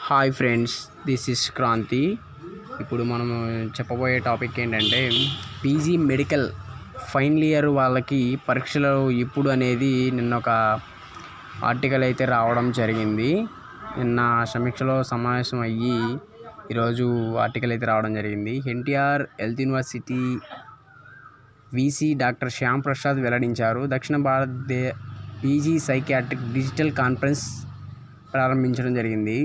hi friends this is Kranti ఇప్పుడు మనం చెప్పబోయే టాపిక్ ఏంటంటే పీజీ మెడికల్ ఫైనల్ ఇయర్ వాళ్ళకి పరీక్షలు ఇప్పుడు అనేది నిన్న ఒక ఆర్టికల్ అయితే రావడం జరిగింది నిన్న సమీక్షలో సమావేశం అయ్యి ఈరోజు ఆర్టికల్ అయితే రావడం జరిగింది NTR health university VC doctor Shyam Prasad వెల్లడించారు దక్షిణ భారతదే పీజీ సైకియాట్రిక్ డిజిటల్ కాన్ఫరెన్స్ ప్రారంభించడం జరిగింది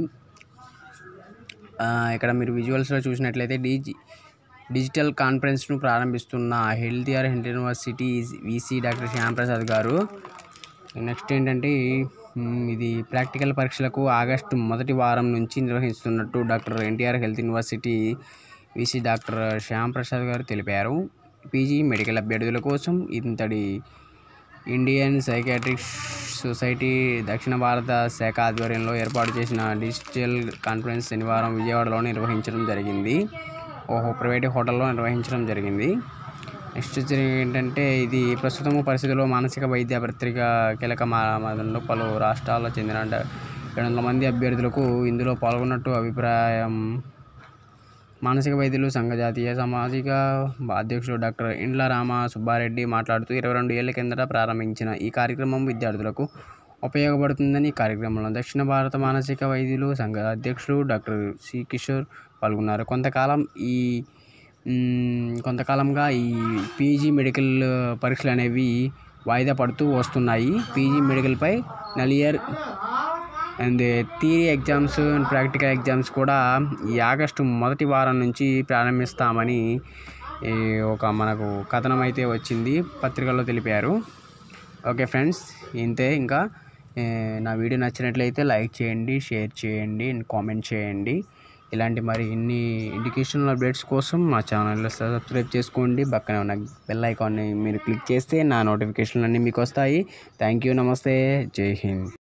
ఆ, ఇక్కడ మీరు విజువల్స్లో చూసినట్లయితే డిజి డిజిటల్ కాన్ఫరెన్స్ను ప్రారంభిస్తున్న health R health university VC doctor Shyam Prasad garu next ఏంటంటే మ్, ఇది ప్రాక్టికల్ పరీక్షలకు ఆగస్టు మొదటి వారం నుంచి నిర్వహిస్తున్నట్టు doctor NTR health university VC doctor Shyam Prasad garu తెలిపారు పీజీ మెడికల్ అభ్యర్థుల కోసం ఇంతటి ఇండియన్ సైకాట్రిక్ సొసైటీ దక్షిణ భారత శాఖ ఆధ్వర్యంలో ఏర్పాటు చేసిన డిజిటల్ కాన్ఫరెన్స్ శనివారం విజయవాడలో నిర్వహించడం జరిగింది ఓహో ప్రైవేట్ హోటల్లో నిర్వహించడం జరిగింది నెక్స్ట్ వచ్చి ఏంటంటే ఇది ప్రస్తుతం పరిస్థితుల్లో మానసిక వైద్య పత్రిక కీలక మాదంలో పలు రాష్ట్రాల్లో చెందిన ఏడు వందల మంది అభ్యర్థులకు ఇందులో పాల్గొన్నట్టు అభిప్రాయం మానసిక వైద్యులు సంఘ జాతీయ సామాజిక అధ్యక్షుడు డాక్టర్ ఇండ్ల రామ సుబ్బారెడ్డి మాట్లాడుతూ ఇరవై రెండు ఏళ్ల కిందట ప్రారంభించిన ఈ కార్యక్రమం విద్యార్థులకు ఉపయోగపడుతుందని ఈ కార్యక్రమంలో దక్షిణ భారత మానసిక వైద్యులు సంఘ అధ్యక్షుడు డాక్టర్ సి కిషోర్ పాల్గొన్నారు కొంతకాలం ఈ మ్, కొంతకాలంగా ఈ పీజీ మెడికల్ పరీక్షలు అనేవి వాయిదా పడుతూ వస్తున్నాయి పీజీ మెడికల్పై నలియర్ and theory exams and practical exams కూడా ఈ ఆగస్టు మొదటి వారం నుంచి ప్రారంభిస్తామని ఈ ఒక మనకు కథనం అయితే వచ్చింది పత్రికల్లో తెలిపారు ఓకే ఫ్రెండ్స్ ఇంతే ఇంకా ఏ, నా వీడియో నచ్చినట్లయితే లైక్ చేయండి షేర్ చేయండి అండ్ కామెంట్ చేయండి ఇలాంటి మరి ఇన్ని ఎడ్యుకేషనల్ అప్డేట్స్ కోసం మా ఛానల్లో సబ్స్క్రైబ్ చేసుకోండి పక్కనే ఉన్న బెల్ ఐకాన్ని మీరు క్లిక్ చేస్తే నా నోటిఫికేషన్లు అన్నీ మీకు వస్తాయి థ్యాంక్ యూ నమస్తే జై హింద్